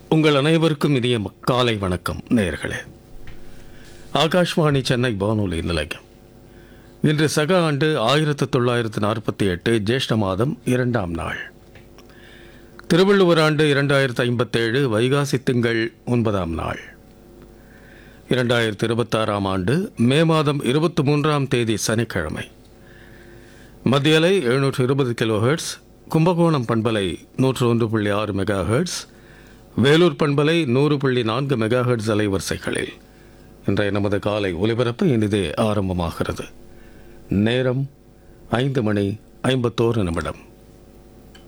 உங்கள் அனைவருக்கும் இனிய ம- காலை வணக்கம் நேயர்களே ஆகாஷ்வாணி சென்னை வானொலி நிலையம் இன்று சக ஆண்டு ஆயிரத்து தொள்ளாயிரத்து நாற்பத்தி எட்டு ஜேஷ்ட மாதம் இரண்டாம் நாள் திருவள்ளுவர் ஆண்டு இரண்டாயிரத்து ஐம்பத்தேழு வைகாசி திங்கள் ஒன்பதாம் நாள் இரண்டாயிரத்து இருபத்தாறாம் ஆண்டு மே மாதம் இருபத்தி மூன்றாம் தேதி சனிக்கிழமை மத்தியலை எழுநூற்று இருபது கிலோ ஹெர்ட்ஸ் கும்பகோணம் பண்பலை நூற்று ஒன்று புள்ளி ஆறு மெகா ஹெர்ட்ஸ் வேலூர் பண்பலை நூறு புள்ளி நான்கு மெகா ஹெர்ட்ஸ் அலைவரிசைகளில் இன்றைய நமது காலை ஒலிபரப்பு இனிதே ஆரம்பமாகிறது நேரம் ஐந்து மணி ஐம்பத்தோரு நிமிடம்